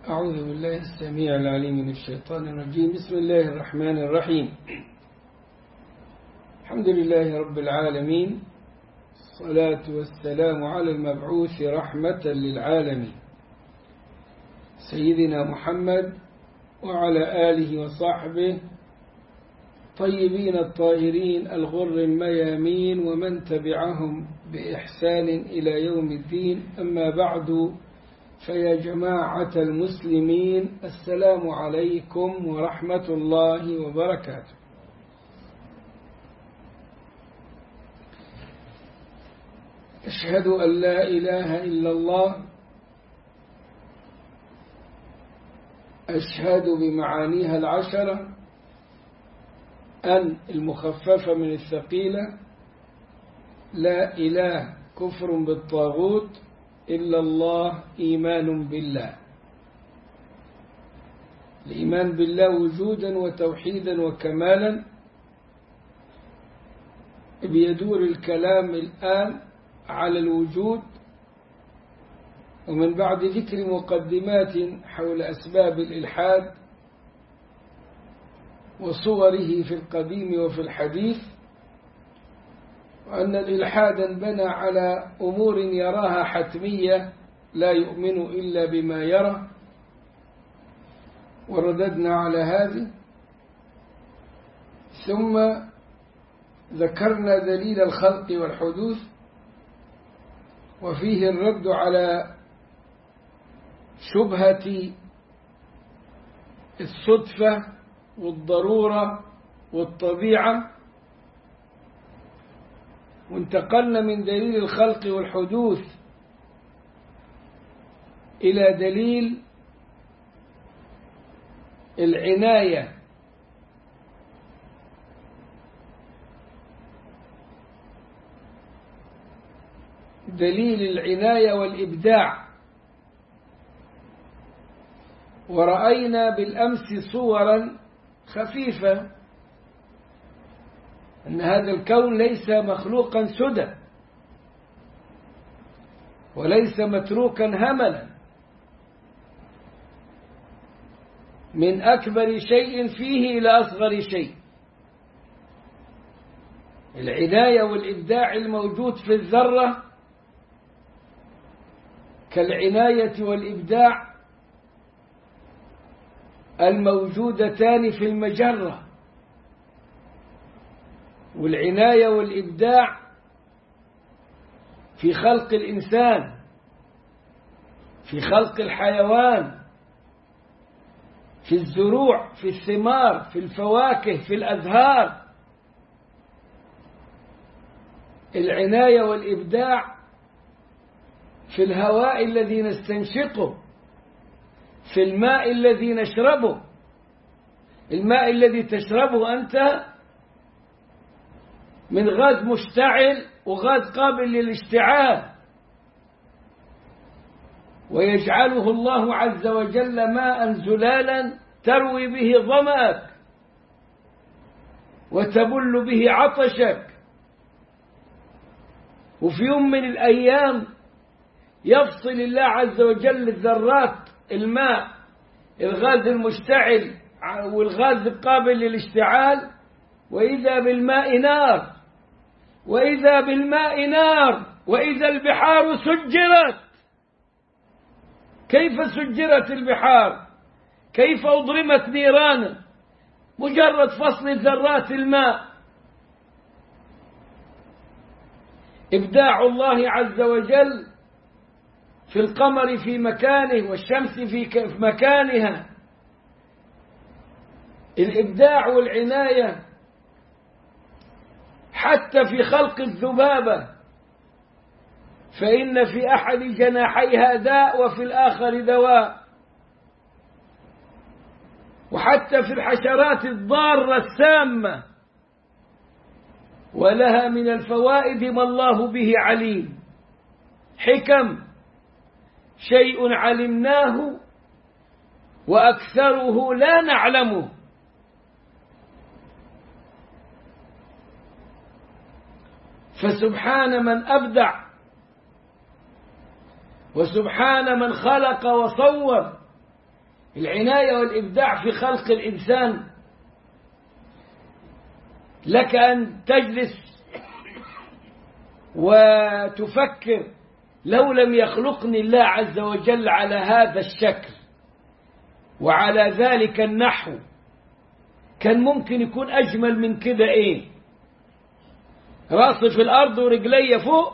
أعوذ بالله السميع العليم من الشيطان الرجيم بسم الله الرحمن الرحيم الحمد لله رب العالمين الصلاة والسلام على المبعوث رحمة للعالمين سيدنا محمد وعلى آله وصحبه طيبين الطاهرين الغر الميامين ومن تبعهم بإحسان إلى يوم الدين أما بعد فيا جماعة المسلمين السلام عليكم ورحمة الله وبركاته أشهد أن لا إله إلا الله أشهد بمعانيها العشرة أن المخففة من الثقيلة لا إله كفر بالطاغوت إلا الله إيمان بالله الإيمان بالله وجودا وتوحيدا وكمالا بيدور الكلام الآن على الوجود ومن بعد ذكر مقدمات حول أسباب الإلحاد وصوره في القديم وفي الحديث وأن الإلحاد انبنى على أمور يراها حتمية لا يؤمن إلا بما يرى ورددنا على هذه ثم ذكرنا دليل الخلق والحدوث وفيه الرد على شبهة الصدفة والضرورة والطبيعة وانتقلنا من دليل الخلق والحدوث إلى دليل العناية دليل العناية والإبداع ورأينا بالأمس صورا خفيفة أن هذا الكون ليس مخلوقا سدى وليس متروكا هملا من أكبر شيء فيه إلى أصغر شيء العناية والإبداع الموجود في الذرة كالعناية والإبداع الموجودتان في المجرة والعناية والإبداع في خلق الإنسان في خلق الحيوان في الزروع في الثمار في الفواكه في الأزهار العناية والإبداع في الهواء الذي نستنشقه في الماء الذي نشربه الماء الذي تشربه أنت من غاز مشتعل وغاز قابل للاشتعال ويجعله الله عز وجل ماء زلالا تروي به ظمأك وتبل به عطشك وفي يوم من الأيام يفصل الله عز وجل ذرات الماء الغاز المشتعل والغاز القابل للاشتعال وإذا بالماء نار وإذا بالماء نار وإذا البحار سجرت كيف سجرت البحار كيف أضرمت نيرانا مجرد فصل ذرات الماء إبداع الله عز وجل في القمر في مكانه والشمس في مكانها الإبداع والعناية حتى في خلق الذبابة فإن في أحد جناحيها داء وفي الآخر دواء وحتى في الحشرات الضارة السامة ولها من الفوائد ما الله به عليم حكم شيء علمناه وأكثره لا نعلمه فسبحان من أبدع وسبحان من خلق وصور العناية والإبداع في خلق الإنسان لك أن تجلس وتفكر لو لم يخلقني الله عز وجل على هذا الشكل وعلى ذلك النحو كان ممكن يكون أجمل من كده إيه راسي في الأرض ورجلي فوق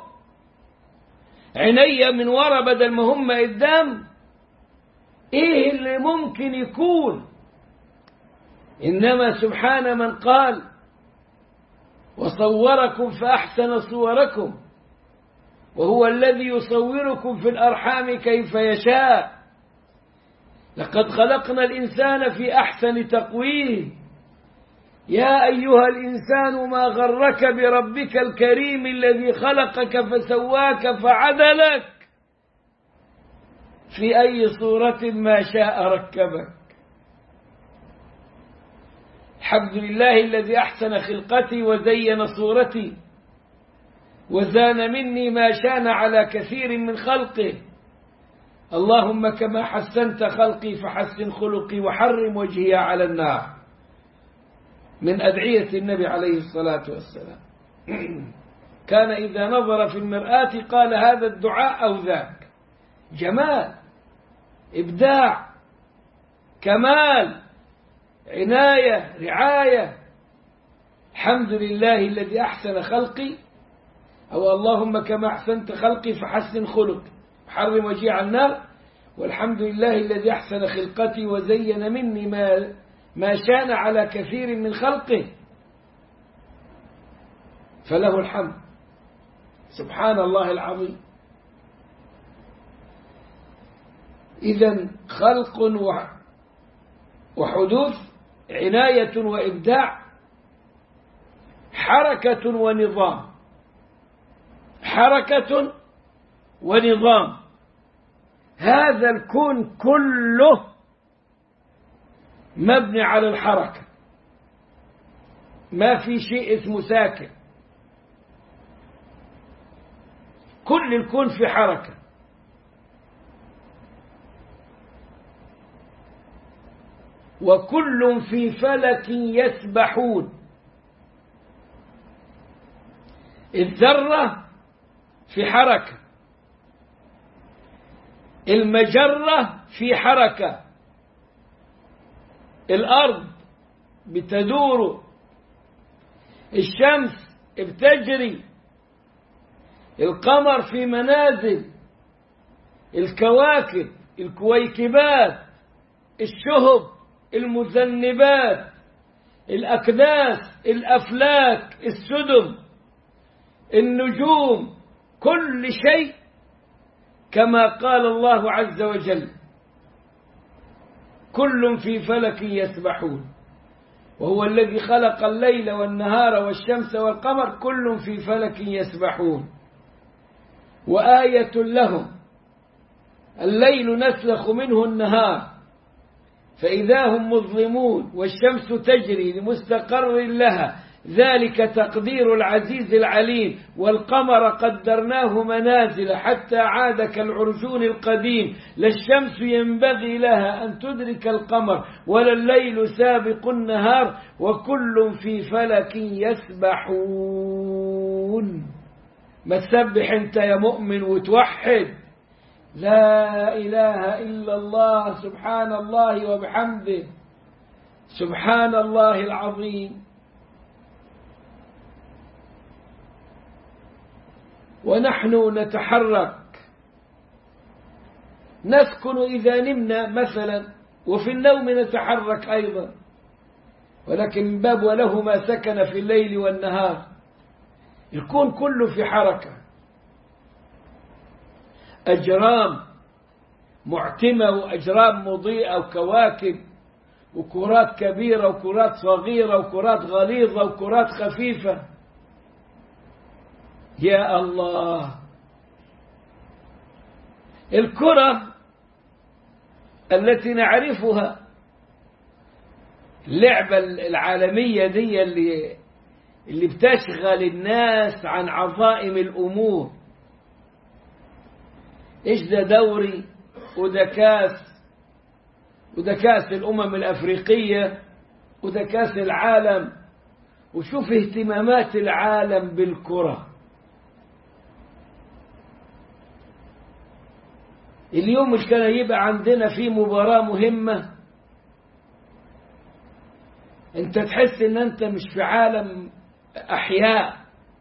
عيني من ورا بدل ما هم قدام إيه اللي ممكن يكون إنما سبحان من قال وصوركم فأحسن صوركم وهو الذي يصوركم في الأرحام كيف يشاء لقد خلقنا الإنسان في أحسن تقويم يا أيها الإنسان ما غرك بربك الكريم الذي خلقك فسواك فعدلك في أي صورة ما شاء ركبك الحمد لله الذي أحسن خلقتي وزين صورتي وزان مني ما شان على كثير من خلقه اللهم كما حسنت خلقي فحسن خلقي وحرم وجهي على النار من أدعية النبي عليه الصلاة والسلام كان إذا نظر في المرآة قال هذا الدعاء أو ذاك جمال إبداع كمال عناية رعاية الحمد لله الذي أحسن خلقي أو اللهم كما أحسنت خلقي فحسن خلقي حرم وجهي على النار والحمد لله الذي أحسن خلقتي وزين مني ما ما شان على كثير من خلقه فله الحمد سبحان الله العظيم إذا خلق وحدوث عناية وإبداع حركة ونظام حركة ونظام هذا الكون كله مبني على الحركة ما في شيء اسمه ساكن كل الكون في حركة وكل في فلك يسبحون الذرة في حركة المجرة في حركة الأرض بتدور الشمس بتجري القمر في منازل الكواكب الكويكبات الشهب المذنبات الأكداس الأفلاك السدم النجوم كل شيء كما قال الله عز وجل كل في فلك يسبحون وهو الذي خلق الليل والنهار والشمس والقمر كل في فلك يسبحون وآية لهم الليل نسلخ منه النهار فإذا هم مظلمون والشمس تجري لمستقر لها ذلك تقدير العزيز العليم والقمر قدرناه منازل حتى عاد كالعرجون القديم لا الشمس ينبغي لها أن تدرك القمر ولا الليل سابق النهار وكل في فلك يسبحون ما تسبح انت يا مؤمن وتوحد لا إله إلا الله سبحان الله وبحمده سبحان الله العظيم ونحن نتحرك نسكن إذا نمنا مثلا وفي النوم نتحرك أيضا ولكن من باب وله ما سكن في الليل والنهار الكون كله في حركة أجرام معتمة وأجرام مضيئة وكواكب وكرات كبيرة وكرات صغيرة وكرات غليظة وكرات خفيفة يا الله الكرة التي نعرفها اللعبة العالمية دي اللي اللي بتشغل الناس عن عظائم الأمور إيش ده دوري وده كاس وده كأس الأمم الأفريقية وده كأس العالم وشوف اهتمامات العالم بالكرة اليوم مش كان يبقى عندنا في مباراة مهمة انت تحس ان انت مش في عالم احياء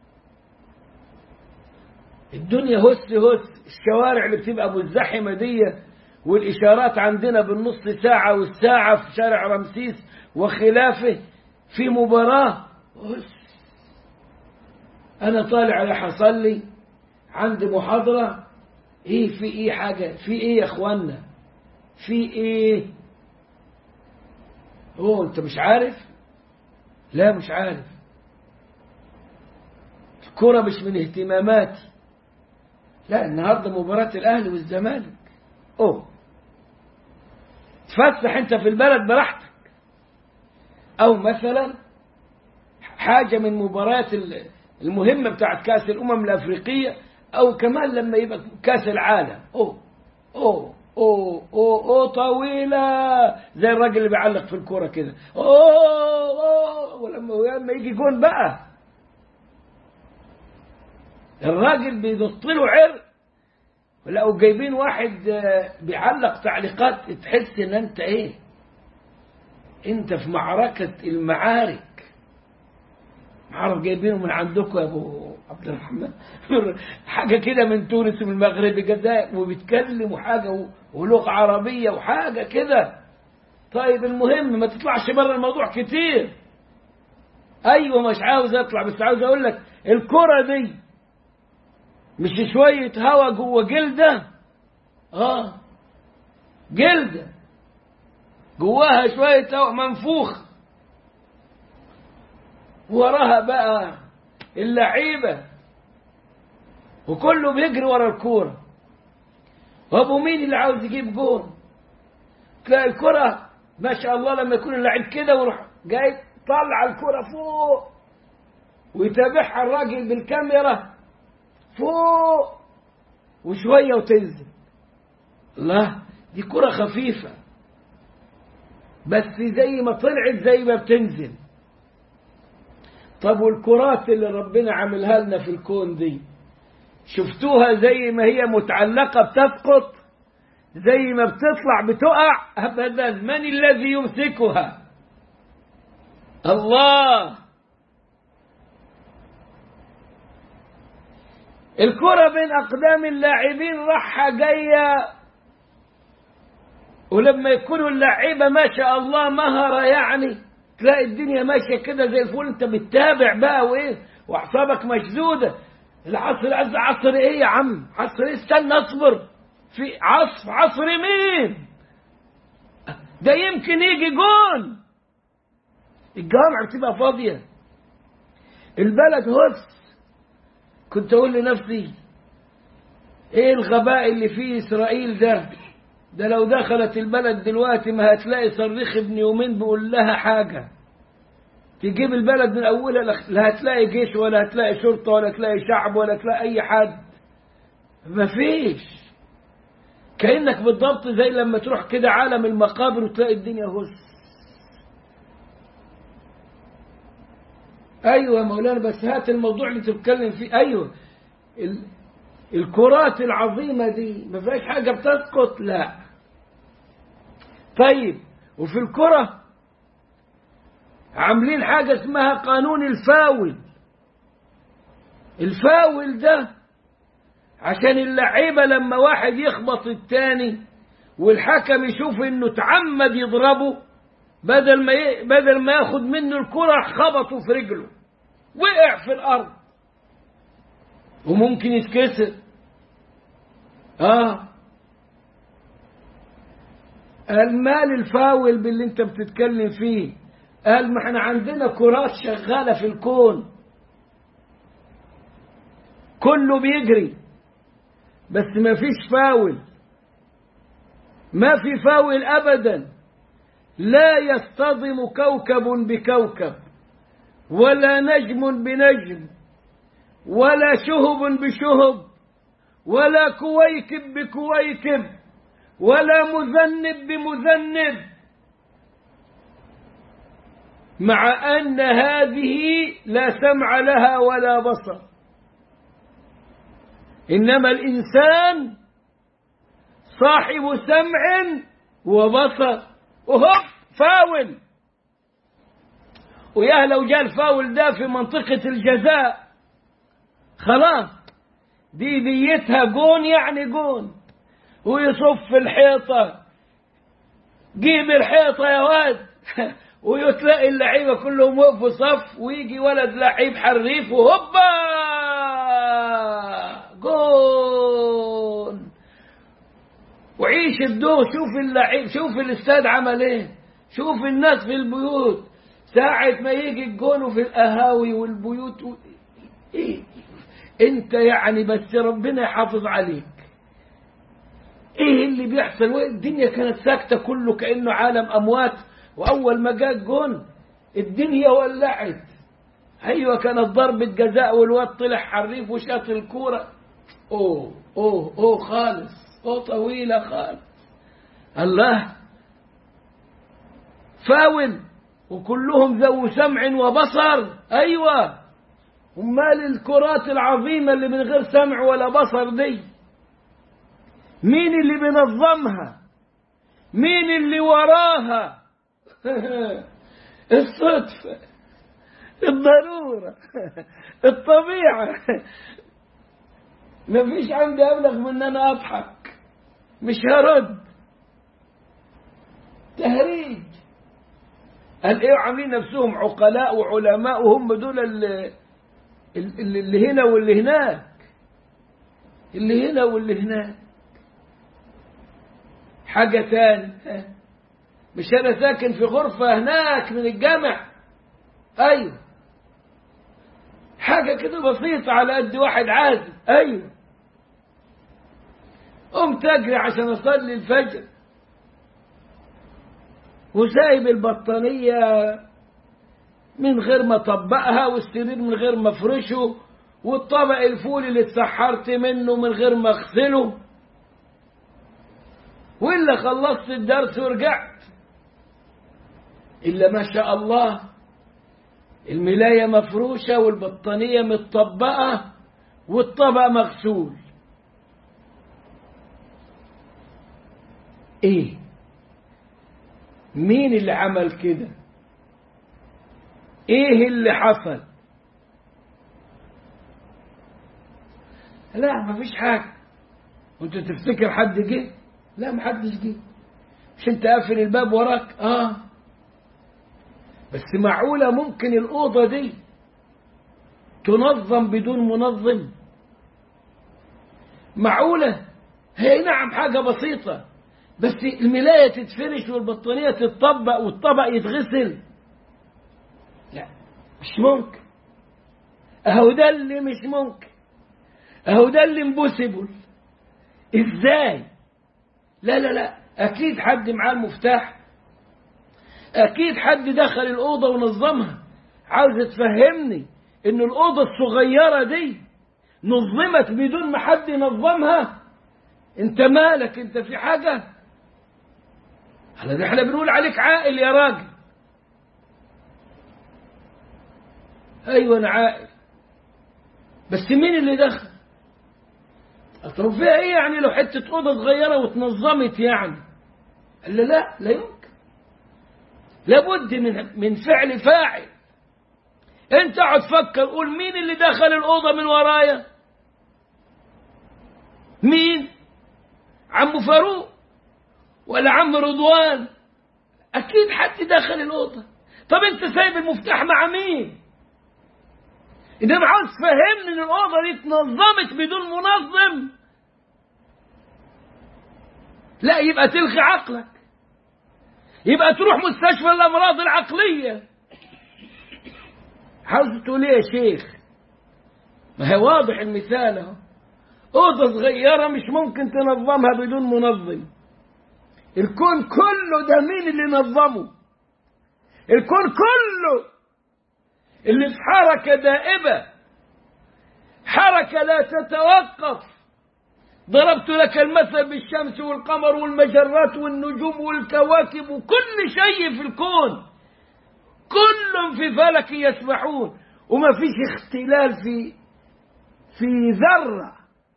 الدنيا هس هس الشوارع اللي بتبقى مزدحمة دي والإشارات عندنا بالنص ساعة والساعة في شارع رمسيس وخلافه في مباراة هس أنا طالع على حصلي عندي محاضرة إيه في إيه حاجة في إيه يا إخوانا في إيه هو أنت مش عارف لا مش عارف الكرة مش من اهتماماتي لا النهارده مباراة الأهلي والزمالك أوه تفسح أنت في البلد براحتك أو مثلا حاجة من مباريات المهمة بتاعت كأس الأمم الأفريقية أو كمان لما يبقى كأس العالم أوه أوه أوه أوه أوه طويلة زي الراجل اللي بيعلق في الكورة كده أوه أوه ولما ولما يجي جون بقى الراجل بينط له عرق لو جايبين واحد بيعلق تعليقات تحس ان انت ايه انت في معركة المعارك عارف جايبينه من عندكم يا ابو عبد الرحمن حاجة كده من تونس ومن المغرب الجزائر وبيتكلم وحاجة ولغة عربية وحاجة كده طيب المهم ما تطلعش بره الموضوع كتير ايوه مش عاوز اطلع بس عاوز اقول لك الكرة دي مش شوية هوا جوه جلدة اه جلدة جواها شوية هوا منفوخ وراها بقى اللعيبة وكله بيجري ورا الكورة وابو مين اللي عاوز يجيب جول تلاقي الكرة ما شاء الله لما يكون اللعيب كده ويروح جاي طلع الكرة فوق ويتابعها الراجل بالكاميرا فوق وشوية وتنزل الله دي كرة خفيفة بس زي ما طلعت زي ما بتنزل طب والكرات اللي ربنا عاملها لنا في الكون دي شفتوها زي ما هي متعلقة بتسقط زي ما بتطلع بتقع أبدا من الذي يمسكها الله الكرة بين أقدام اللاعبين راحة جاية ولما يكونوا اللعيبة ما شاء الله مهرة يعني تلاقي الدنيا ماشية كده زي الفل انت بتتابع بقى وايه واعصابك مشدودة العصر عز عصر ايه يا عم عصر ايه استنى اصبر في عصر عصر مين ده يمكن يجي جون الجامعة بتبقى فاضية البلد هس كنت اقول لنفسي ايه الغباء اللي فيه اسرائيل ده ده لو دخلت البلد دلوقتي ما هتلاقي صريخ ابن يومين بيقول لها حاجة تجيب البلد من أولها لا هتلاقي جيش ولا هتلاقي شرطة ولا هتلاقي شعب ولا هتلاقي أي حد مفيش كأنك بالضبط زي لما تروح كده عالم المقابر وتلاقي الدنيا هس أيوة مولانا بس هات الموضوع اللي تتكلم فيه أيوة ال... الكرات العظيمة دي ما فيهاش حاجة بتسقط لا طيب وفي الكرة عاملين حاجة اسمها قانون الفاول الفاول ده عشان اللعيبة لما واحد يخبط التاني والحكم يشوف انه تعمد يضربه بدل ما ي... بدل ما ياخد منه الكرة خبطه في رجله وقع في الارض وممكن يتكسر اه قال مال الفاول باللي انت بتتكلم فيه قال ما احنا عندنا كرات شغالة في الكون كله بيجري بس ما فيش فاول ما في فاول ابدا لا يصطدم كوكب بكوكب ولا نجم بنجم ولا شهب بشهب ولا كويكب بكويكب ولا مذنب بمذنب مع أن هذه لا سمع لها ولا بصر إنما الإنسان صاحب سمع وبصر وهوب فاول ويا لو جاء الفاول ده في منطقة الجزاء خلاص دي ديتها جون يعني جون ويصف الحيطة جيب الحيطة يا واد ويتلاقي اللعيبة كلهم وقفوا صف ويجي ولد لعيب حريف وهوبا جون وعيش الدور شوف اللعيب شوف الاستاد عمل ايه شوف الناس في البيوت ساعة ما يجي الجون في القهاوي والبيوت و... إيه؟ انت يعني بس ربنا يحافظ عليك ايه اللي بيحصل الدنيا كانت ساكتة كله كأنه عالم أموات وأول ما جاء الجون الدنيا ولعت أيوة كانت ضربة جزاء والواد طلع حريف وشاط الكورة أوه أوه أوه خالص أوه طويلة خالص الله فاول وكلهم ذو سمع وبصر أيوة أمال الكرات العظيمة اللي من غير سمع ولا بصر دي مين اللي بينظمها مين اللي وراها الصدفة الضرورة الطبيعة ما فيش عندي أبلغ من أن أنا أضحك مش هرد تهريج قال إيه عاملين نفسهم عقلاء وعلماء وهم دول اللي, اللي هنا واللي هناك اللي هنا واللي هناك حاجة تاني مش أنا ساكن في غرفة هناك من الجامع أيوه حاجة كده بسيطة على قد واحد عادي أيوه قمت أجري عشان أصلي الفجر وسايب البطانية من غير ما طبقها والسرير من غير ما افرشه والطبق الفول اللي اتسحرت منه من غير ما اغسله وإلا خلصت الدرس ورجعت إلا ما شاء الله الملاية مفروشة والبطانية متطبقة والطبق مغسول ايه مين اللي عمل كده ايه اللي حصل لا ما فيش حاجة وانت تفتكر حد جه لا ما حدش جه مش انت قافل الباب وراك اه بس معقولة ممكن الأوضة دي تنظم بدون منظم معقولة هي نعم حاجة بسيطة بس الملاية تتفرش والبطانية تتطبق والطبق يتغسل لا مش ممكن اهو ده اللي مش ممكن اهو ده اللي امبوسيبل ازاي لا لا لا اكيد حد معاه المفتاح اكيد حد دخل الاوضه ونظمها عاوز تفهمني ان الاوضه الصغيره دي نظمت بدون ما حد ينظمها انت مالك انت في حاجه احنا بنقول عليك عاقل يا راجل ايوه انا عاقل بس مين اللي دخل طب فيها ايه يعني لو حته اوضه صغيره واتنظمت يعني قال له لا لا يمكن لابد من من فعل فاعل انت اقعد فكر قول مين اللي دخل الاوضه من ورايا مين عم فاروق ولا عم رضوان اكيد حد دخل الاوضه طب انت سايب المفتاح مع مين انما عاوز تفهمني ان الاوضه دي اتنظمت بدون منظم لا يبقى تلغي عقلك يبقى تروح مستشفى الامراض العقليه عاوز تقول ايه يا شيخ ما هي واضح المثال اهو اوضه صغيره مش ممكن تنظمها بدون منظم الكون كله ده مين اللي نظمه الكون كله اللي في حركة دائبة حركة لا تتوقف ضربت لك المثل بالشمس والقمر والمجرات والنجوم والكواكب وكل شيء في الكون كل في فلك يسبحون وما فيش اختلال في في ذرة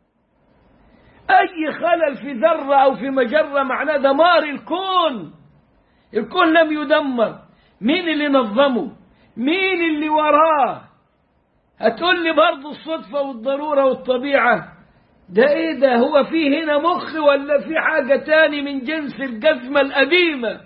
أي خلل في ذرة أو في مجرة معناه دمار الكون الكون لم يدمر مين اللي نظمه مين اللي وراه هتقول لي برضه الصدفة والضرورة والطبيعة ده ايه ده هو في هنا مخ ولا في حاجة تاني من جنس الجزمة القديمة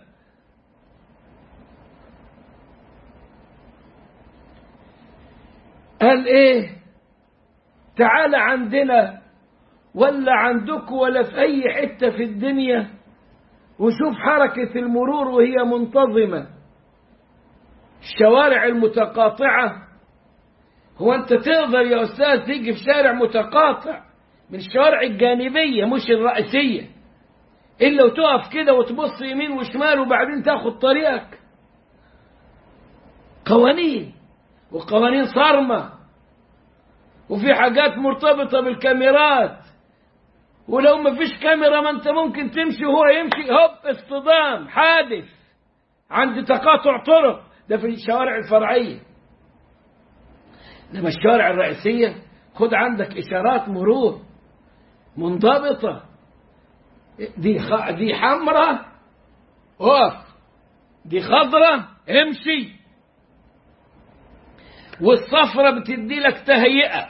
قال ايه تعال عندنا ولا عندك ولا في اي حتة في الدنيا وشوف حركة المرور وهي منتظمة الشوارع المتقاطعة هو انت تقدر يا استاذ تيجي في شارع متقاطع من الشوارع الجانبية مش الرئيسية إلا وتقف كده وتبص يمين وشمال وبعدين تاخد طريقك قوانين وقوانين صارمة وفي حاجات مرتبطة بالكاميرات ولو ما فيش كاميرا ما انت ممكن تمشي وهو يمشي هوب اصطدام حادث عند تقاطع طرق ده في الشوارع الفرعية انما الشوارع الرئيسية خد عندك اشارات مرور منضبطة دي خ... دي حمراء اقف دي خضراء امشي والصفرة بتدي لك تهيئة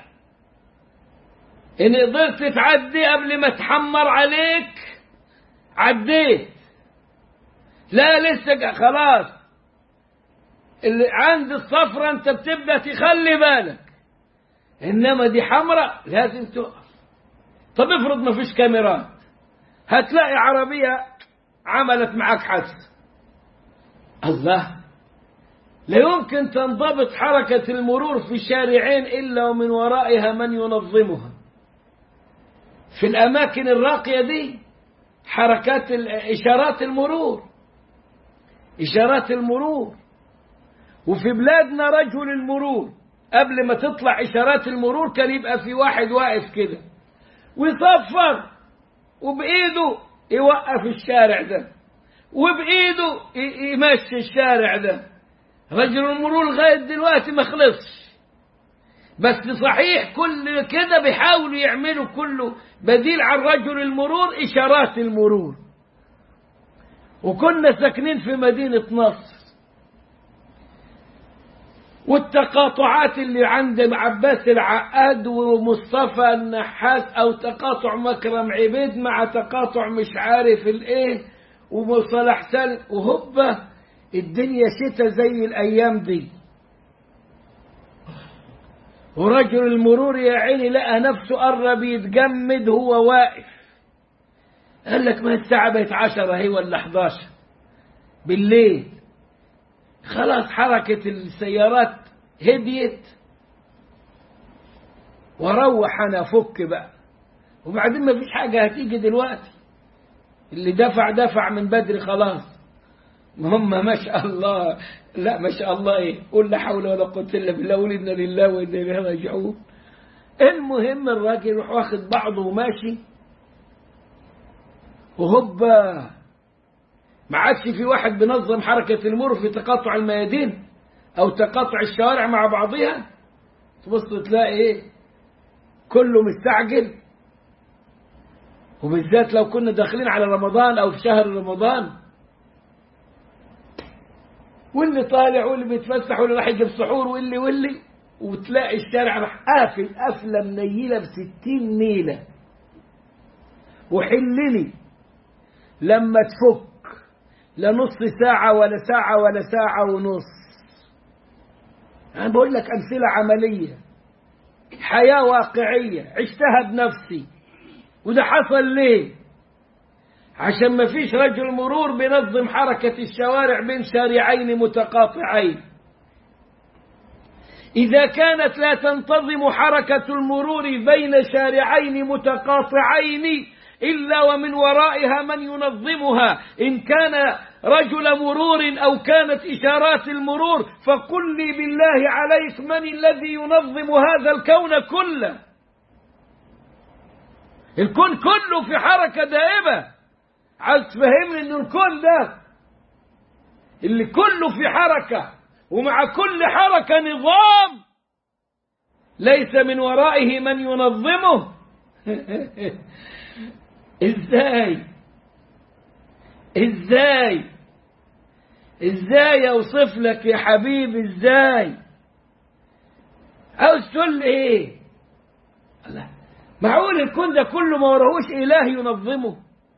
ان قدرت تعدي قبل ما تحمر عليك عديت لا لسه خلاص اللي عند الصفرة انت بتبدأ تخلي بالك انما دي حمراء لازم تقف طب افرض ما فيش كاميرات هتلاقي عربية عملت معك حادث الله لا يمكن تنضبط حركة المرور في شارعين إلا ومن ورائها من ينظمها في الأماكن الراقية دي حركات إشارات المرور إشارات المرور وفي بلادنا رجل المرور قبل ما تطلع إشارات المرور كان يبقى في واحد واقف كده ويصفر وبإيده يوقف الشارع ده وبإيده يمشي الشارع ده رجل المرور لغاية دلوقتي ما خلصش بس صحيح كل كده بيحاولوا يعملوا كله بديل عن رجل المرور إشارات المرور وكنا ساكنين في مدينة نصر والتقاطعات اللي عند عباس العقاد ومصطفى النحاس او تقاطع مكرم عبيد مع تقاطع مش عارف الايه ومصطلح سل وهبه الدنيا شتاء زي الايام دي ورجل المرور يا عيني لقى نفسه قرب يتجمد هو واقف قال لك ما الساعة بقت عشرة هي ولا 11 بالليل خلاص حركة السيارات هديت واروح انا افك بقى وبعدين ما فيش حاجة هتيجي دلوقتي اللي دفع دفع من بدري خلاص هم ما شاء الله لا ما شاء الله ايه قل لا حول ولا قوة الا بالله قول انا لله وانا اليه راجعون المهم الراجل يروح واخد بعضه وماشي وهوبا ما عادش في واحد بينظم حركة المرور في تقاطع الميادين أو تقاطع الشوارع مع بعضها تبص تلاقي إيه كله مستعجل وبالذات لو كنا داخلين على رمضان أو في شهر رمضان واللي طالع واللي بيتفسح واللي راح يجيب سحور واللي واللي وتلاقي الشارع راح قافل قفلة منيلة بستين نيلة وحلني لما تفك لا نص ساعة ولا ساعة ولا ساعة ونص أنا بقول لك أمثلة عملية حياة واقعية عشتها بنفسي وده حصل ليه عشان ما فيش رجل مرور بينظم حركة الشوارع بين شارعين متقاطعين إذا كانت لا تنتظم حركة المرور بين شارعين متقاطعين إلا ومن ورائها من ينظمها إن كان رجل مرور أو كانت إشارات المرور فقل لي بالله عليك من الذي ينظم هذا الكون كله الكون كله في حركة دائمة عايز تفهمني ان الكون ده اللي كله في حركة ومع كل حركة نظام ليس من ورائه من ينظمه ازاي ازاي ازاي اوصف لك يا حبيبي ازاي عاوز تقول لي ايه الله معقول الكون ده كله ما وراهوش اله ينظمه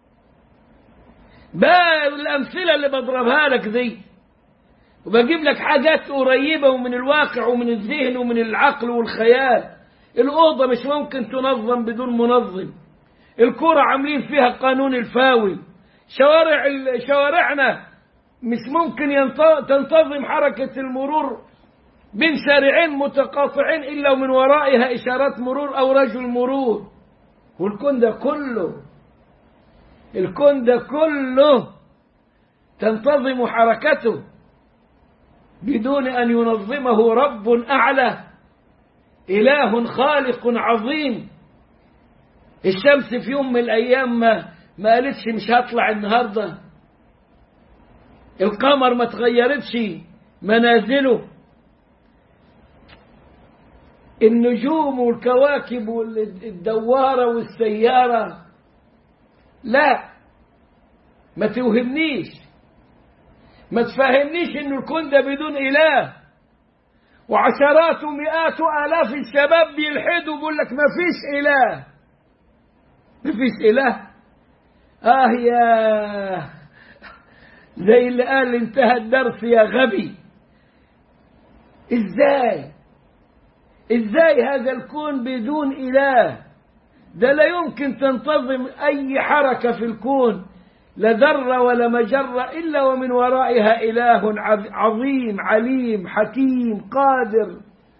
بقى الامثله اللي بضربها لك دي وبجيب لك حاجات قريبه ومن الواقع ومن الذهن ومن العقل والخيال الاوضه مش ممكن تنظم بدون منظم الكرة عاملين فيها قانون الفاول شوارع شوارعنا مش ممكن تنتظم حركة المرور بين شارعين متقاطعين إلا ومن ورائها إشارات مرور أو رجل مرور والكون ده كله الكون ده كله تنتظم حركته بدون أن ينظمه رب أعلى إله خالق عظيم الشمس في يوم من الأيام ما ما قالتش مش هطلع النهاردة القمر ما تغيرتش منازله النجوم والكواكب والدوارة والسيارة لا ما توهمنيش ما تفهمنيش ان الكون ده بدون اله وعشرات ومئات والاف الشباب بيلحدوا بيقول لك ما فيش اله ما فيش اله اه يا زي اللي قال انتهى الدرس يا غبي ازاي ازاي هذا الكون بدون اله ده لا يمكن تنتظم اي حركه في الكون لا ذره ولا مجره الا ومن ورائها اله عظيم عليم حكيم قادر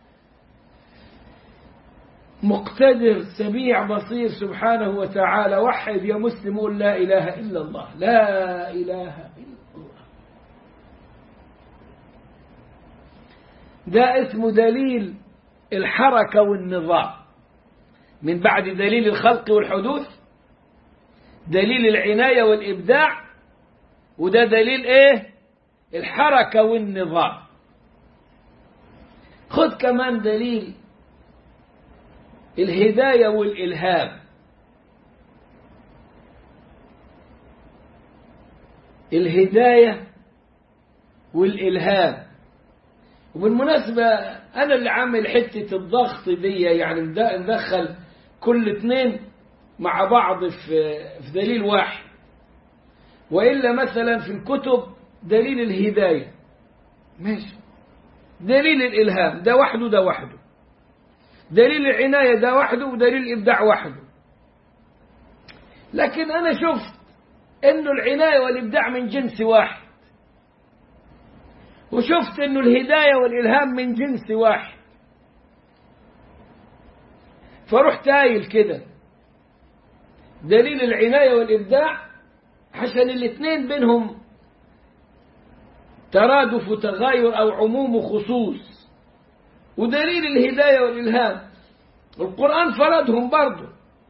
مقتدر سميع بصير سبحانه وتعالى وحد يا مسلم قل لا اله الا الله لا اله الا الله ده اسمه دليل الحركة والنظام من بعد دليل الخلق والحدوث دليل العناية والإبداع وده دليل إيه الحركة والنظام خذ كمان دليل الهداية والإلهام الهداية والإلهام وبالمناسبة أنا اللي عامل حتة الضغط دي يعني ندخل كل اثنين مع بعض في في دليل واحد وإلا مثلا في الكتب دليل الهداية ماشي دليل الإلهام ده وحده ده وحده دليل العناية ده وحده ودليل الإبداع وحده لكن أنا شفت إنه العناية والإبداع من جنس واحد وشفت انه الهداية والإلهام من جنس واحد فرحت قايل كده دليل العناية والإبداع عشان الاثنين بينهم ترادف وتغاير أو عموم وخصوص ودليل الهداية والإلهام القرآن فرضهم برضه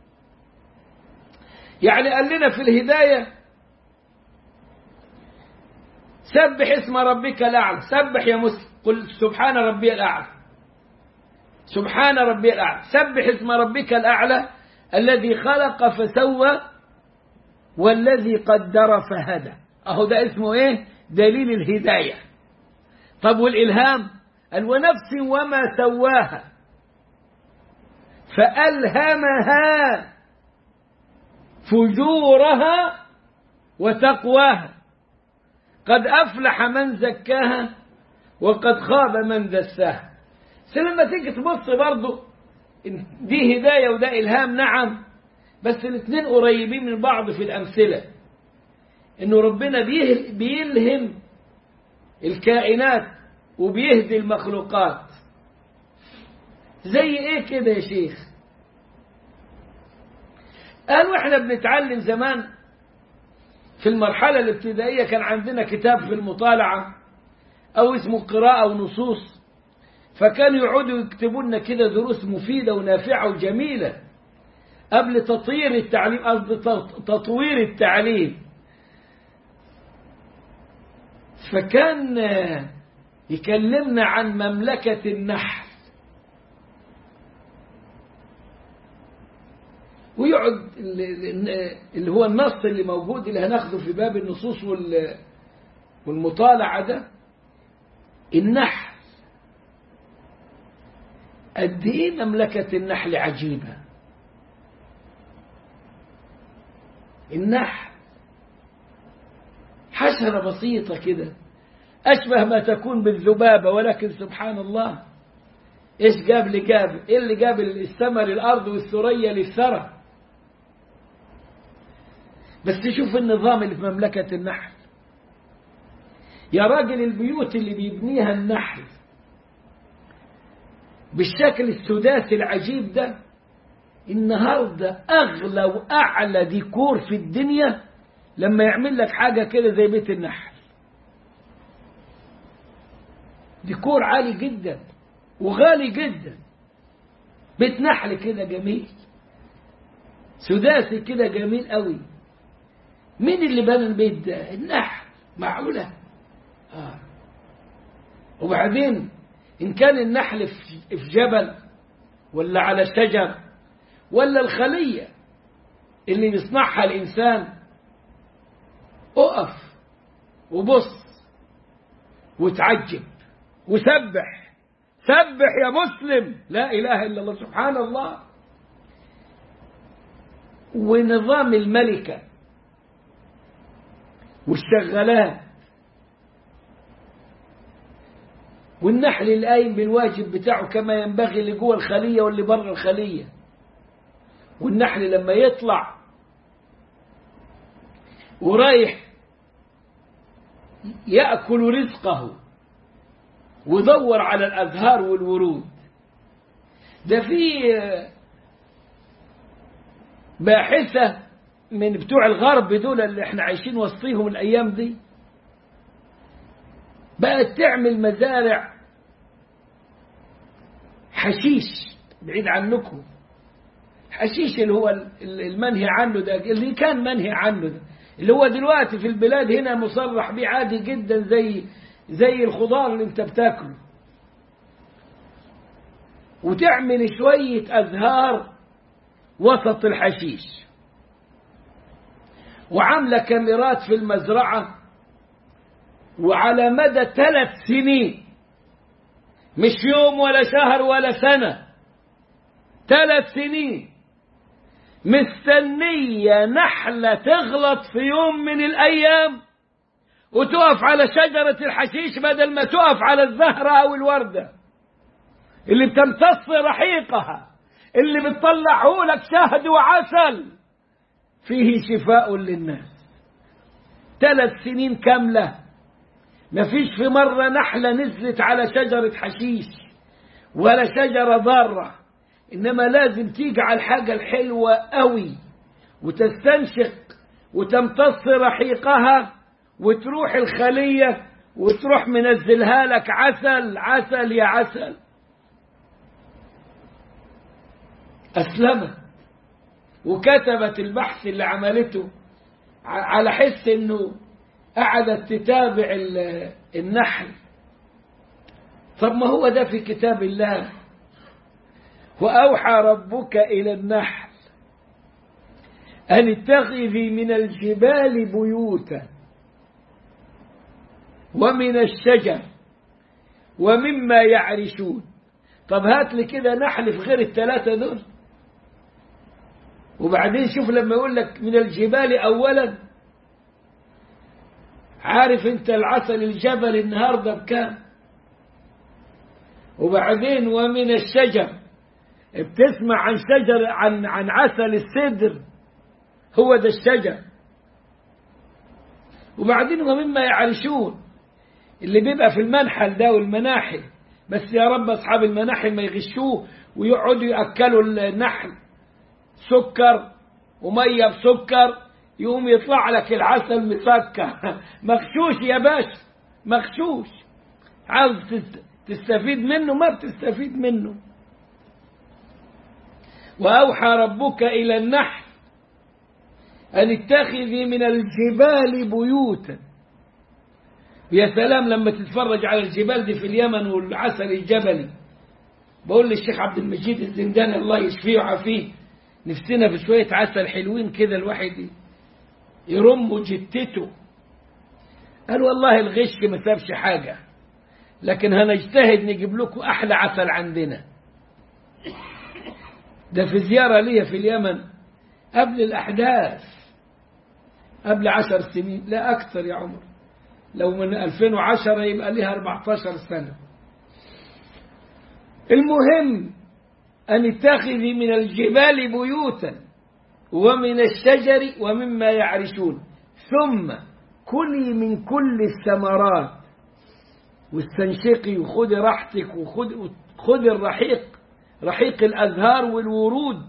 يعني قال لنا في الهداية سبح اسم ربك الأعلى سبح يا مسلم قل سبحان ربي الأعلى سبحان ربي الأعلى سبح اسم ربك الأعلى الذي خلق فسوى والذي قدر فهدى أهو ده اسمه إيه دليل الهداية طب والإلهام قال ونفس وما سواها فألهمها فجورها وتقواها قد أفلح من زكاها وقد خاب من دساها لما تيجي تبص برضه دي هداية وده إلهام نعم بس الاثنين قريبين من بعض في الأمثلة إنه ربنا بيلهم الكائنات وبيهدي المخلوقات زي ايه كده يا شيخ قالوا احنا بنتعلم زمان في المرحلة الابتدائية كان عندنا كتاب في المطالعة أو اسمه قراءة ونصوص فكانوا يقعدوا يكتبوا لنا كده دروس مفيدة ونافعة وجميلة قبل تطوير التعليم قصد تطوير التعليم فكان يكلمنا عن مملكة النحل ويقعد اللي هو النص اللي موجود اللي هناخده في باب النصوص والمطالعة ده النحل قد ايه مملكة النحل عجيبة النحل حشرة بسيطة كده أشبه ما تكون بالذبابة ولكن سبحان الله إيش جاب اللي جاب إيه اللي جاب الثمر الأرض والثريا للثرى بس تشوف النظام اللي في مملكة النحل يا راجل البيوت اللي بيبنيها النحل بالشكل السداسي العجيب ده النهاردة أغلى وأعلى ديكور في الدنيا لما يعمل لك حاجة كده زي بيت النحل ديكور عالي جدا وغالي جدا بيت نحل كده جميل سداسي كده جميل قوي مين اللي بنى البيت ده النحل معقولة آه. وبعدين إن كان النحل في جبل ولا على شجر ولا الخلية اللي بيصنعها الإنسان اقف وبص وتعجب وسبح سبح يا مسلم لا إله إلا الله سبحان الله ونظام الملكة والشغالات والنحل القايم بالواجب بتاعه كما ينبغي اللي جوه الخلية واللي بره الخلية والنحل لما يطلع ورايح يأكل رزقه ودور على الأزهار والورود ده في باحثة من بتوع الغرب دول اللي احنا عايشين وسطيهم الأيام دي بقت تعمل مزارع حشيش بعيد عنكم حشيش اللي هو المنهي عنه ده اللي كان منهي عنه ده اللي هو دلوقتي في البلاد هنا مصرح بيه عادي جدا زي زي الخضار اللي انت بتاكله وتعمل شوية أزهار وسط الحشيش وعاملة كاميرات في المزرعة وعلى مدى ثلاث سنين مش يوم ولا شهر ولا سنة ثلاث سنين مستنية نحلة تغلط في يوم من الأيام وتقف على شجرة الحشيش بدل ما تقف على الزهرة أو الوردة اللي بتمتص رحيقها اللي بتطلعه لك شهد وعسل فيه شفاء للناس ثلاث سنين كاملة ما فيش في مرة نحلة نزلت على شجرة حشيش ولا شجرة ضارة إنما لازم تيجي على الحاجة الحلوة قوي وتستنشق وتمتص رحيقها وتروح الخلية وتروح منزلها لك عسل عسل يا عسل أسلمت وكتبت البحث اللي عملته على حس انه قعدت تتابع النحل طب ما هو ده في كتاب الله وأوحى ربك إلى النحل أن اتخذي من الجبال بيوتا ومن الشجر ومما يعرشون طب هات لي كده نحل في غير الثلاثة دول وبعدين شوف لما يقول لك من الجبال أولا عارف انت العسل الجبل النهاردة بكام وبعدين ومن الشجر بتسمع عن شجر عن عن عسل السدر هو ده الشجر وبعدين ومما يعرشون اللي بيبقى في المنحل ده والمناحل بس يا رب أصحاب المناحل ما يغشوه ويقعدوا يأكلوا النحل سكر ومية بسكر يقوم يطلع لك العسل مسكر مغشوش يا باشا مغشوش عاوز تستفيد منه ما بتستفيد منه وأوحى ربك إلى النحل أن اتخذي من الجبال بيوتا يا سلام لما تتفرج على الجبال دي في اليمن والعسل الجبلي بقول للشيخ عبد المجيد الزنداني الله يشفيه ويعافيه نفسنا في شوية عسل حلوين كده الواحد يرم جتته قال والله الغش ما سابش حاجة لكن هنجتهد نجيب لكم أحلى عسل عندنا ده في زيارة لي في اليمن قبل الأحداث قبل عشر سنين لا أكثر يا عمر لو من 2010 يبقى لها 14 سنة المهم أن اتخذي من الجبال بيوتا ومن الشجر ومما يعرشون ثم كلي من كل الثمرات واستنشقي وخذي راحتك وخذي الرحيق رحيق الأزهار والورود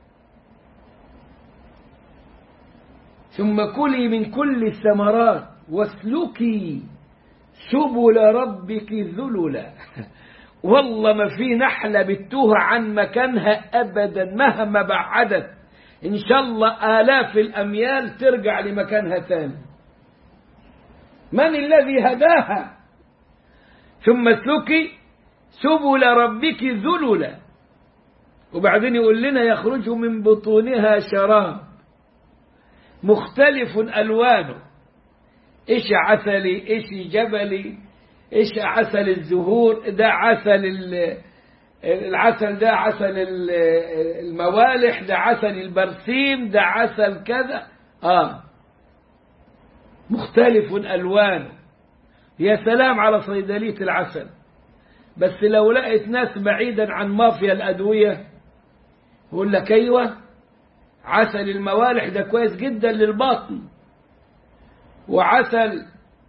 ثم كلي من كل الثمرات واسلكي سبل ربك ذللا والله ما في نحلة بتوه عن مكانها أبدا مهما بعدت إن شاء الله آلاف الأميال ترجع لمكانها تاني من الذي هداها ثم اسلكي سبل ربك ذللا وبعدين يقول لنا يخرج من بطونها شراب مختلف ألوانه إيش عسلي إيش جبلي إيش عسل الزهور ده عسل العسل ده عسل الموالح ده عسل البرسيم ده عسل كذا آه مختلف ألوانه يا سلام على صيدلية العسل بس لو لقيت ناس بعيدا عن مافيا الأدوية يقول لك أيوة عسل الموالح ده كويس جدا للبطن وعسل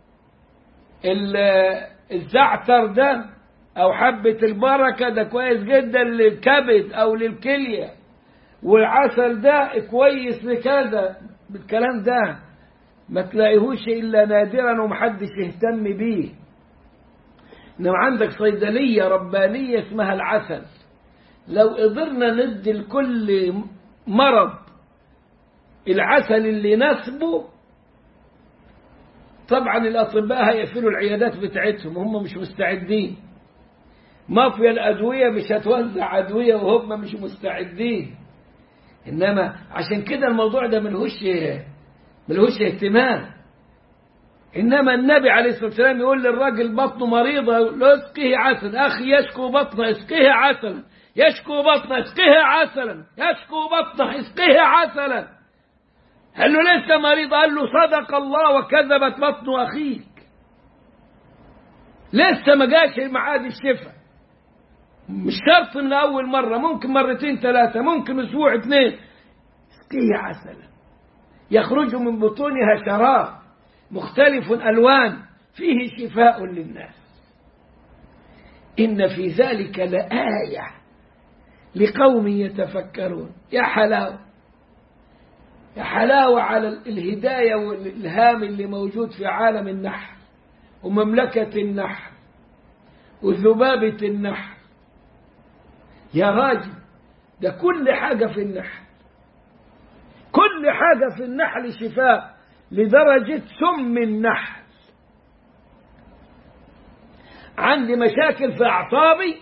الزعتر ده أو حبة البركة ده كويس جدا للكبد أو للكلية والعسل ده كويس لكذا بالكلام ده ما تلاقيهوش إلا نادرا ومحدش يهتم بيه إنما عندك صيدلية ربانية اسمها العسل لو قدرنا ندي لكل مرض العسل اللي يناسبه طبعا الأطباء هيقفلوا العيادات بتاعتهم هم مش مستعدين مافيا الأدوية مش هتوزع أدوية وهم مش مستعدين إنما عشان كده الموضوع ده ملهوش ملهوش اهتمام إنما النبي عليه الصلاة والسلام يقول للراجل بطنه مريضة يقول له اسقيه عسل أخي يشكو بطنه اسقيه عسلا يشكو بطنه اسقيه عسلا يشكو بطنه اسقيه عسلا قال له لسه مريض قال له صدق الله وكذبت بطن أخيك لسه ما جاش معاد الشفاء مش شرط من أول مرة ممكن مرتين ثلاثة ممكن أسبوع اثنين اسقيه عسلا يخرج من بطونها شراب مختلف ألوان فيه شفاء للناس إن في ذلك لآية لقوم يتفكرون يا حلاوة يا حلاوة على الهداية والإلهام اللي موجود في عالم النحل ومملكة النحل وذبابة النحل يا راجل ده كل حاجة في النحل كل حاجة في النحل شفاء لدرجة سم النحل عندي مشاكل في أعصابي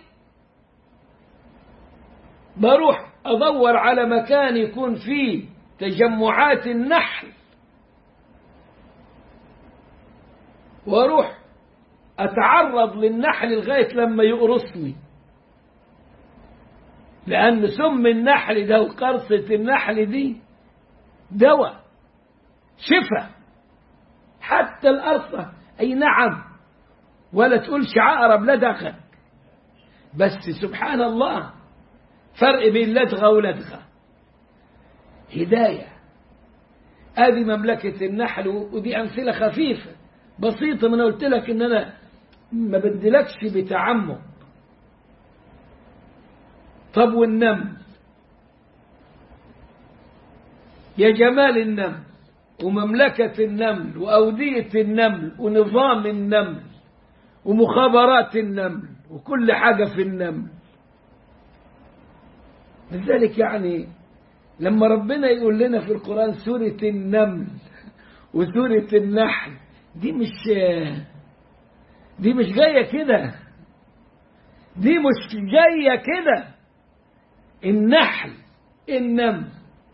بروح أدور على مكان يكون فيه تجمعات النحل واروح اتعرض للنحل لغايه لما يقرصني لان سم النحل ده وقرصه النحل دي دواء شفاء حتى القرصه اي نعم ولا تقولش عقرب لدغك بس سبحان الله فرق بين لدغه ولدغه هداية هذه مملكة النحل ودي أمثلة خفيفة بسيطة من قلت لك إن أنا ما بدلكش بتعمق طب والنمل يا جمال النمل ومملكة النمل وأودية النمل ونظام النمل ومخابرات النمل وكل حاجة في النمل لذلك يعني لما ربنا يقول لنا في القرآن سورة النمل وسورة النحل دي مش دي مش جاية كده دي مش جاية كده النحل النمل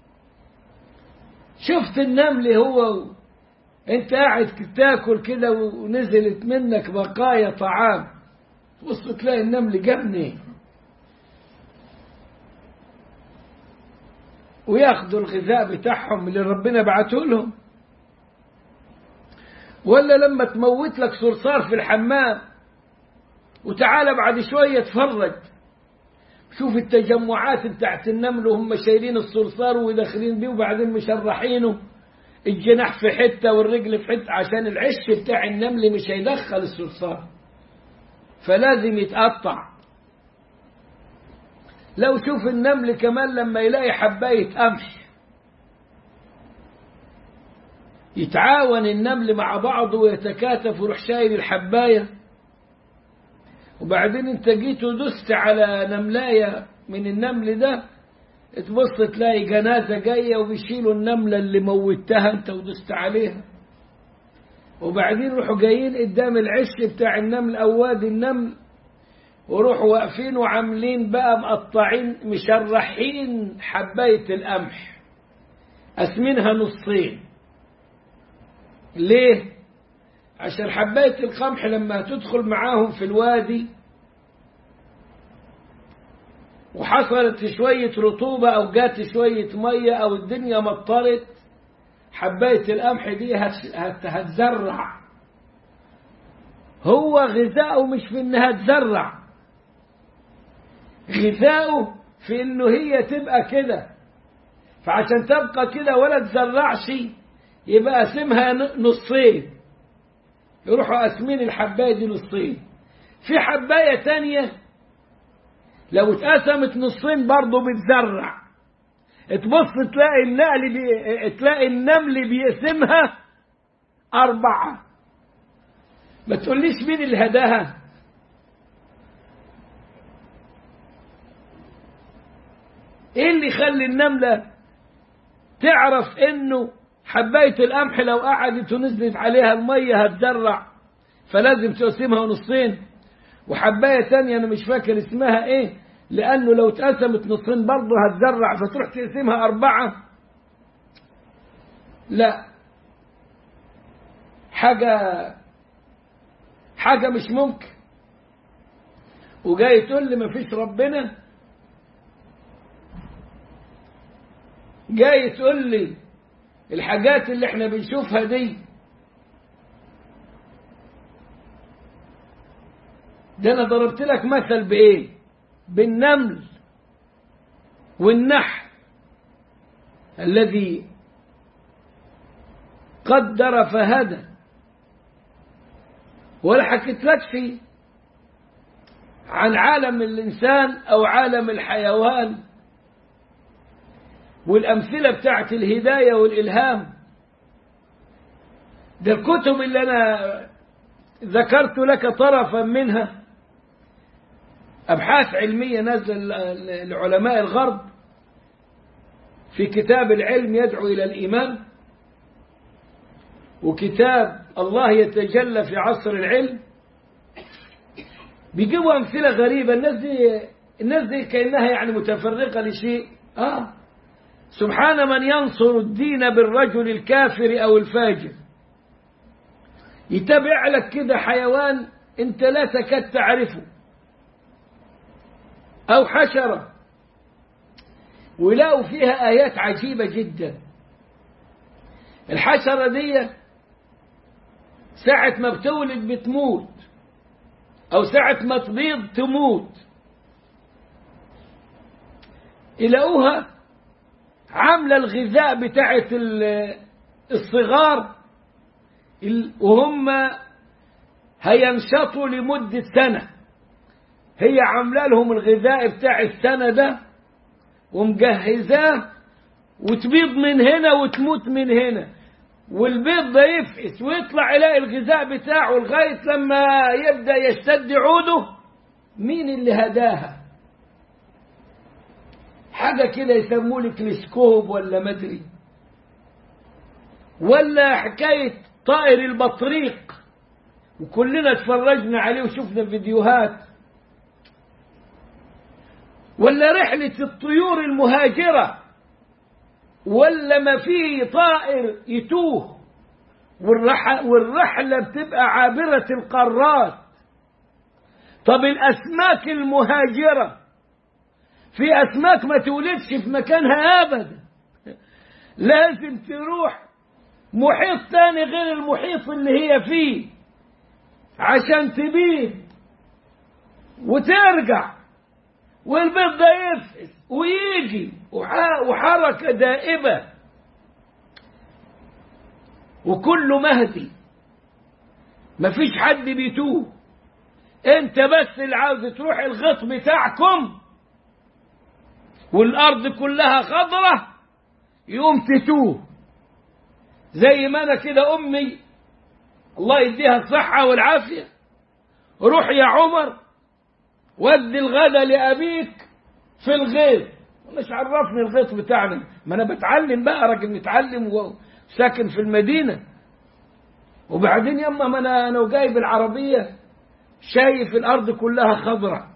شفت النمل هو انت قاعد تاكل كده ونزلت منك بقايا طعام تبص تلاقي النمل جبني وياخدوا الغذاء بتاعهم اللي ربنا بعته لهم ولا لما تموت لك صرصار في الحمام وتعالى بعد شوية تفرج شوف التجمعات بتاعت النمل وهم شايلين الصرصار وداخلين بيه وبعدين مشرحينه الجناح في حتة والرجل في حتة عشان العش بتاع النمل مش هيدخل الصرصار فلازم يتقطع لو شوف النمل كمان لما يلاقي حباية قمح يتعاون النمل مع بعضه ويتكاتف ويروح شايل الحباية وبعدين انت جيت ودست على نملاية من النمل ده تبص تلاقي جنازة جاية وبيشيلوا النملة اللي موتها انت ودست عليها وبعدين يروحوا جايين قدام العش بتاع النمل او وادي النمل وروحوا واقفين وعاملين بقى مقطعين مشرحين حباية القمح قسمينها نصين ليه عشان حباية القمح لما تدخل معاهم في الوادي وحصلت شوية رطوبة أو جات شوية مية أو الدنيا مطرت حباية القمح دي هتزرع هو غذاؤه مش في إنها تزرع غذاؤه في إنه هي تبقى كده فعشان تبقى كده ولا تزرعش يبقى قسمها نصين يروحوا قاسمين الحباية دي نصين في حباية تانية لو اتقسمت نصين برضه بتزرع تبص تلاقي النقل بي... تلاقي النمل بيقسمها أربعة ما تقوليش مين اللي هداها ايه اللي يخلي النملة تعرف انه حباية القمح لو قعدت ونزلت عليها المية هتزرع فلازم تقسمها نصين وحباية تانية أنا مش فاكر اسمها إيه لأنه لو اتقسمت نصين برضه هتزرع فتروح تقسمها أربعة لا حاجة حاجة مش ممكن وجاي تقول لي مفيش ربنا جاي تقول لي الحاجات اللي احنا بنشوفها دي ده انا ضربت لك مثل بايه بالنمل والنحل الذي قدر فهدى ولا حكيت لكش عن عالم الإنسان أو عالم الحيوان والأمثلة بتاعت الهداية والإلهام ده الكتب اللي أنا ذكرت لك طرفا منها أبحاث علمية نزل لعلماء الغرب في كتاب العلم يدعو إلى الإيمان وكتاب الله يتجلى في عصر العلم بيجيبوا أمثلة غريبة الناس دي الناس دي كأنها يعني متفرقة لشيء آه سبحان من ينصر الدين بالرجل الكافر أو الفاجر يتبع لك كده حيوان انت لا تكاد تعرفه أو حشرة ولقوا فيها آيات عجيبة جدا الحشرة دي ساعة ما بتولد بتموت أو ساعة ما تبيض تموت يلاقوها عاملة الغذاء بتاعت الصغار وهم هينشطوا لمدة سنة هي عاملة لهم الغذاء بتاع السنة ده ومجهزاه وتبيض من هنا وتموت من هنا والبيض ده يفقس ويطلع يلاقي الغذاء بتاعه لغاية لما يبدأ يشتد عوده مين اللي هداها حاجة كده يسموه لك تلسكوب ولا مدري ولا حكاية طائر البطريق وكلنا اتفرجنا عليه وشفنا فيديوهات ولا رحلة الطيور المهاجرة ولا ما في طائر يتوه والرح والرحلة بتبقى عابرة القارات طب الأسماك المهاجرة في أسماك ما تولدش في مكانها أبدا لازم تروح محيط تاني غير المحيط اللي هي فيه عشان تبيض وترجع والبيض ده يفقس ويجي وحركة دائبة وكله مهدي مفيش حد بيتوه انت بس اللي عاوز تروح الغط بتاعكم والارض كلها خضرة يقوم تتوه زي ما انا كده امي الله يديها الصحة والعافية روح يا عمر ودي الغدا لأبيك في الغيط مش عرفني الغيط بتاعنا ما انا بتعلم بقى راجل متعلم وساكن في المدينة وبعدين يما ما انا انا وجايب العربية شايف الارض كلها خضرة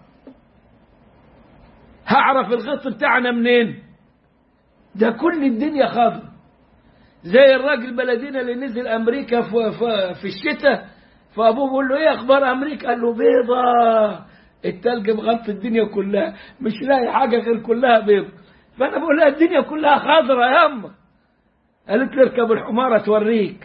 هعرف الغيط بتاعنا منين ده كل الدنيا خضرة زي الراجل بلدينا اللي نزل امريكا في, في, في الشتاء فابوه بيقول له ايه اخبار امريكا قال له بيضة التلج مغطي الدنيا كلها مش لاقي حاجه غير كلها بيض فانا بقول لها الدنيا كلها خضرة يا اما قالت لي اركب الحمارة توريك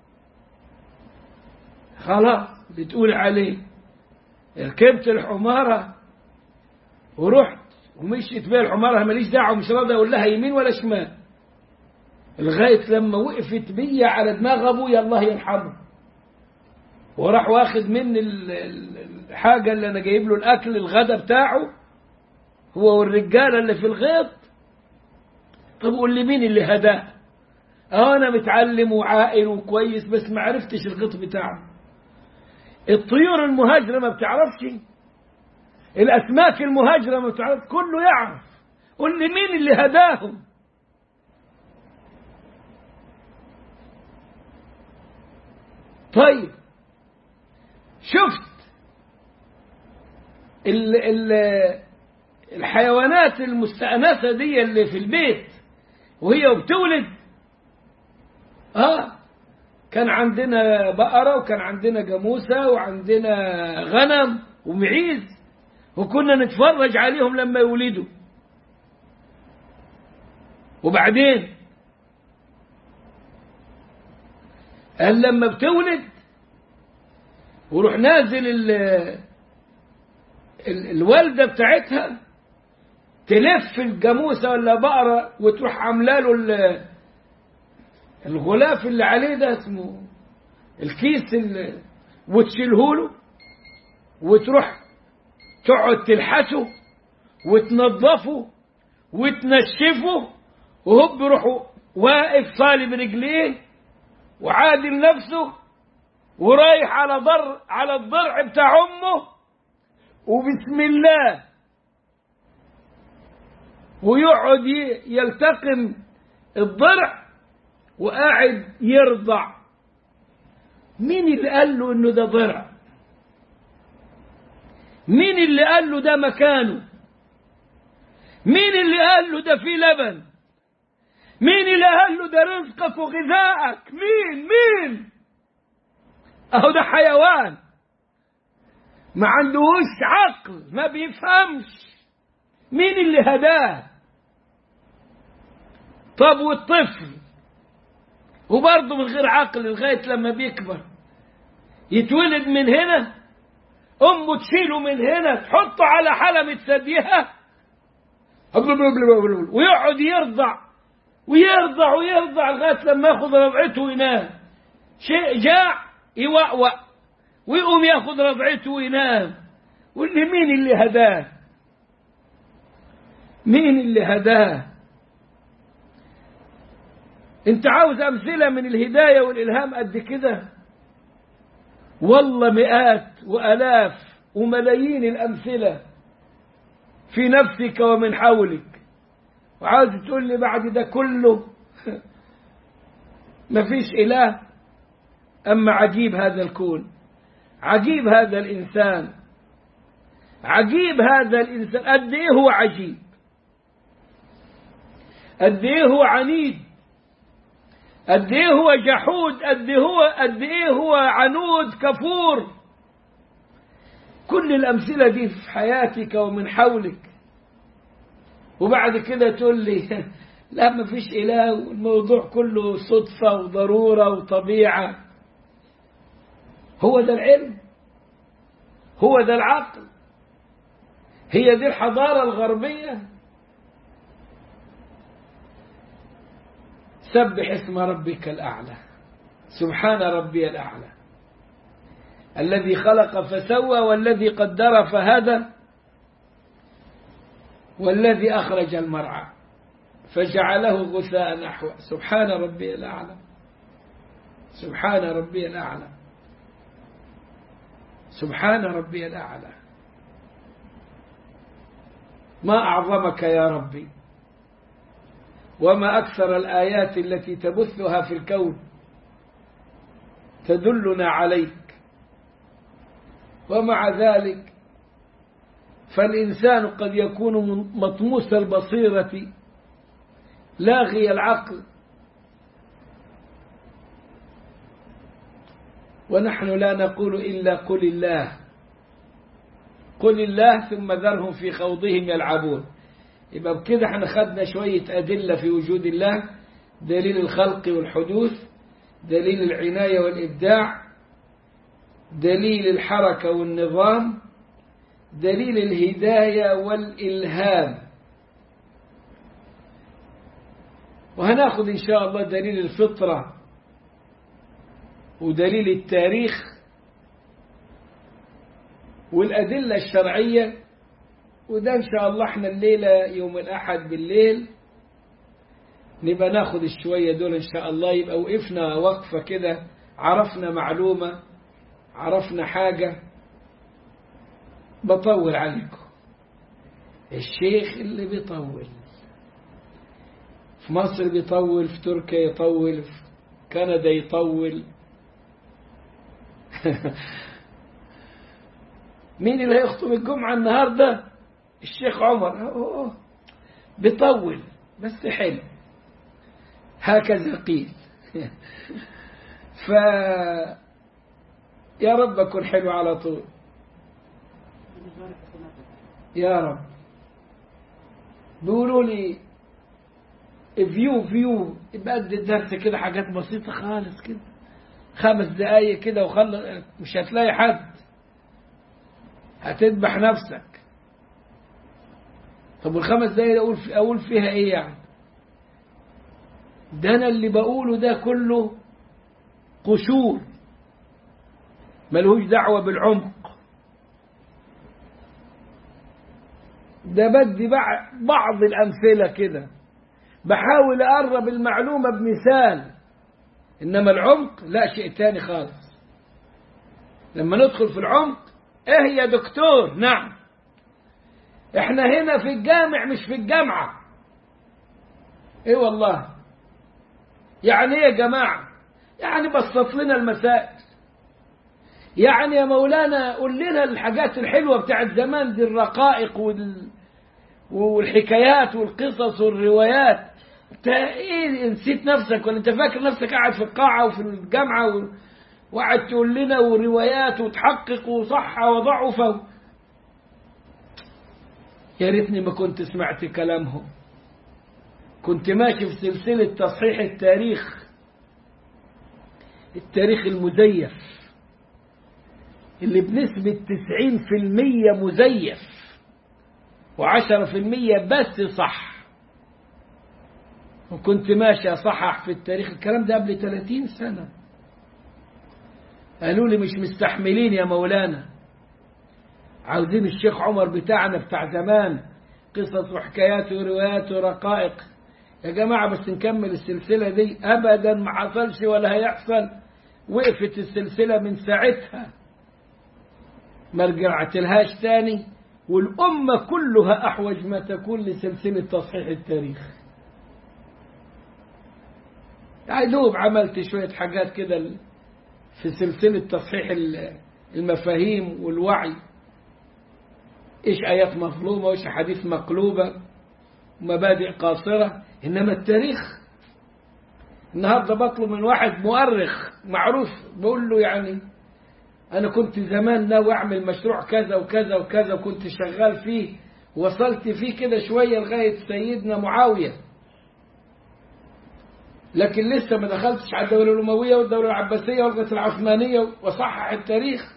خلاص بتقول عليه ركبت الحمارة ورحت ومشيت بيها الحمارة ماليش دعوة مش راضي اقول لها يمين ولا شمال لغاية لما وقفت بيا على دماغ ابويا الله يرحمه وراح واخد مني الحاجة اللي انا جايب له الاكل الغدا بتاعه هو والرجالة اللي في الغيط طب قول لي مين اللي هداه اه انا متعلم وعاقل وكويس بس ما عرفتش الغيط بتاعه الطيور المهاجرة ما بتعرفش الاسماك المهاجرة ما بتعرف كله يعرف قول لي مين اللي هداهم طيب شفت ال ال الحيوانات المستأنسة دي اللي في البيت وهي بتولد اه كان عندنا بقرة وكان عندنا جاموسة وعندنا غنم ومعيز وكنا نتفرج عليهم لما يولدوا وبعدين قال لما بتولد وروح نازل ال ال الوالدة بتاعتها تلف الجاموسة ولا بقرة وتروح عاملة له الغلاف اللي عليه ده اسمه الكيس اللي وتشيله له وتروح تقعد تلحسه وتنظفه وتنشفه وهوب يروح واقف صالب رجليه وعادل نفسه ورايح على ضر على الضرع بتاع امه وبسم الله ويقعد يلتقم الضرع وقاعد يرضع مين اللي قال له انه ده ضرع مين اللي قال له ده مكانه مين اللي قال له ده في لبن مين اللي قال له ده رزقك وغذائك مين مين اهو ده حيوان ما عندهوش عقل ما بيفهمش مين اللي هداه طب والطفل وبرضه من غير عقل لغاية لما بيكبر يتولد من هنا أمه تشيله من هنا تحطه على حلمة ثديها ويقعد يرضع ويرضع ويرضع لغاية لما ياخذ رضعته وينام شيء جاع يوأوأ ويقوم ياخذ رضعته وينام واللي مين اللي هداه مين اللي هداه انت عاوز امثله من الهدايه والالهام قد كده والله مئات والاف وملايين الامثله في نفسك ومن حولك وعاوز تقول لي بعد ده كله مفيش إله أما عجيب هذا الكون عجيب هذا الإنسان عجيب هذا الإنسان قد إيه هو عجيب قد إيه هو عنيد قد إيه هو جحود قد إيه هو قد إيه هو عنود كفور كل الأمثلة دي في حياتك ومن حولك وبعد كده تقول لي لا ما فيش إله والموضوع كله صدفة وضرورة وطبيعة هو ده العلم هو ده العقل هي دي الحضارة الغربية سبح اسم ربك الأعلى سبحان ربي الأعلى الذي خلق فسوى والذي قدر فهدى والذي أخرج المرعى فجعله غثاء نحو سبحان ربي الأعلى سبحان ربي الأعلى سبحان ربي الأعلى ما أعظمك يا ربي وما أكثر الآيات التي تبثها في الكون تدلنا عليك ومع ذلك فالإنسان قد يكون مطموس البصيرة لاغي العقل ونحن لا نقول إلا قل الله قل الله ثم ذرهم في خوضهم يلعبون يبقى بكده احنا خدنا شوية أدلة في وجود الله دليل الخلق والحدوث دليل العناية والإبداع دليل الحركة والنظام دليل الهداية والإلهام وهناخذ إن شاء الله دليل الفطرة ودليل التاريخ والأدلة الشرعية وده إن شاء الله احنا الليلة يوم الأحد بالليل نبقى ناخد الشوية دول إن شاء الله يبقى وقفنا وقفة كده عرفنا معلومة عرفنا حاجة بطول عليكم الشيخ اللي بيطول في مصر بيطول في تركيا يطول في كندا يطول مين اللي هيخطب الجمعة النهاردة الشيخ عمر أوه. بيطول بس حلو هكذا قيل ف يا رب أكون حلو على طول يا رب بيقولوا لي فيو فيو يبقى قد الدرس كده حاجات بسيطة خالص كده خمس دقايق كده وخلص مش هتلاقي حد هتذبح نفسك طب والخمس دقايق اقول في اقول فيها ايه يعني ده انا اللي بقوله ده كله قشور ملهوش دعوة بالعمق ده بدي بعض الأمثلة كده بحاول أقرب المعلومة بمثال إنما العمق لا شيء تاني خالص لما ندخل في العمق إيه يا دكتور نعم إحنا هنا في الجامع مش في الجامعة إيه والله يعني إيه يا جماعة يعني بسط لنا المسائل يعني يا مولانا قول لنا الحاجات الحلوة بتاعت زمان دي الرقائق وال... والحكايات والقصص والروايات انت ايه نسيت نفسك ولا انت فاكر نفسك قاعد في القاعة وفي الجامعة و... وقعد تقول لنا وروايات وتحقق وصحة وضعف يا ريتني ما كنت سمعت كلامهم كنت ماشي في سلسلة تصحيح التاريخ التاريخ المزيف اللي بنسبة 90% مزيف وعشرة في المية بس صح وكنت ماشي أصحح في التاريخ الكلام ده قبل 30 سنة قالوا لي مش مستحملين يا مولانا عاوزين الشيخ عمر بتاعنا بتاع زمان قصص وحكايات وروايات ورقائق يا جماعة بس نكمل السلسلة دي أبدا ما حصلش ولا هيحصل وقفت السلسلة من ساعتها ما رجعت لهاش تاني والأمة كلها أحوج ما تكون لسلسلة تصحيح التاريخ دوب عملت شوية حاجات كده في سلسلة تصحيح المفاهيم والوعي إيش آيات مظلومة وإيش حديث مقلوبة ومبادئ قاصرة إنما التاريخ النهاردة بطلب من واحد مؤرخ معروف بقول له يعني أنا كنت زمان ناوي أعمل مشروع كذا وكذا وكذا وكنت شغال فيه وصلت فيه كده شوية لغاية سيدنا معاوية لكن لسه ما دخلتش على الدولة الأموية والدولة العباسية والدولة العثمانية وصحح التاريخ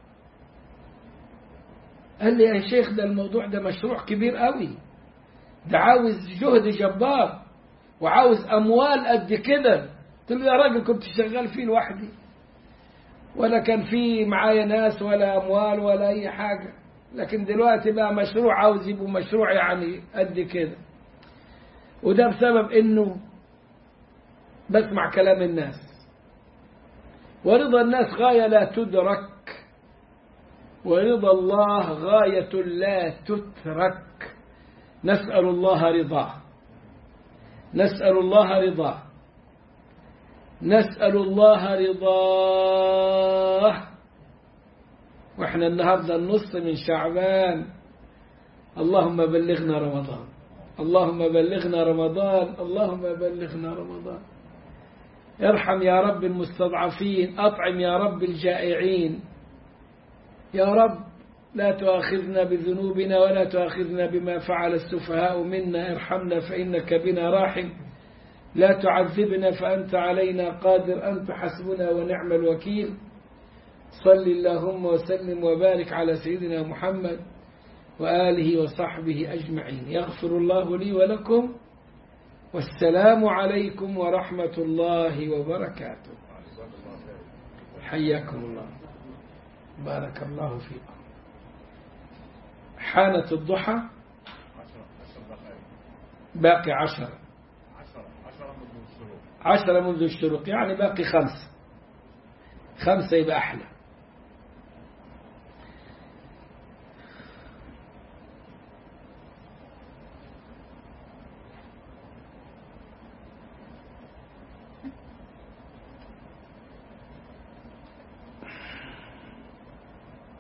قال لي يا شيخ ده الموضوع ده مشروع كبير قوي ده عاوز جهد جبار وعاوز أموال قد كده قلت له يا راجل كنت شغال فيه لوحدي ولا كان في معايا ناس ولا أموال ولا أي حاجة لكن دلوقتي بقى مشروع عاوز يبقوا مشروع يعني قد كده وده بسبب إنه بسمع كلام الناس ورضا الناس غاية لا تدرك ورضا الله غاية لا تترك نسأل الله رضاه نسأل الله رضاه نسأل الله رضاه واحنا النهاردة النص من شعبان اللهم بلغنا رمضان اللهم بلغنا رمضان اللهم بلغنا رمضان ارحم يا رب المستضعفين أطعم يا رب الجائعين يا رب لا تؤاخذنا بذنوبنا ولا تؤاخذنا بما فعل السفهاء منا ارحمنا فإنك بنا راحم لا تعذبنا فأنت علينا قادر أنت حسبنا ونعم الوكيل صل اللهم وسلم وبارك على سيدنا محمد وآله وصحبه أجمعين يغفر الله لي ولكم والسلام عليكم ورحمة الله وبركاته حياكم الله بارك الله فيكم حانت الضحى باقي عشرة عشرة منذ الشروق يعني باقي خمسة خمسة يبقى أحلى